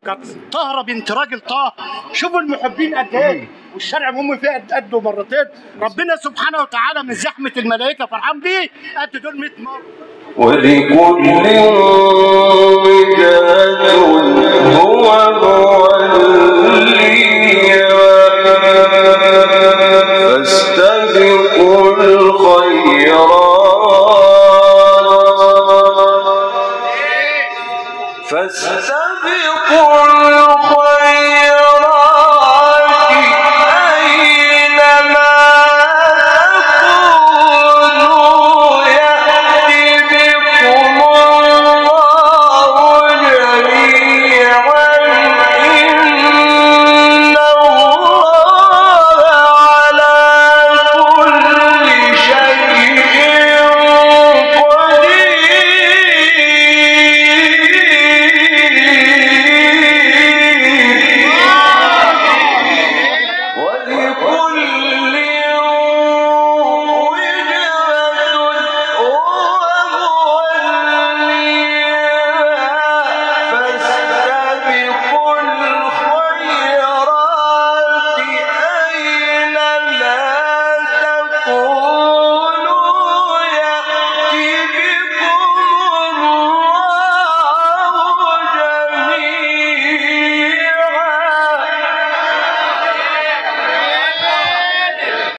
كانت طاهره بنت راجل طه شوفوا المحبين قد ايه والشارع هم فيه قد قده مرتين ربنا سبحانه وتعالى من زحمه الملائكه فرحان بيه قد دول 100 مره ولكل وجهة هو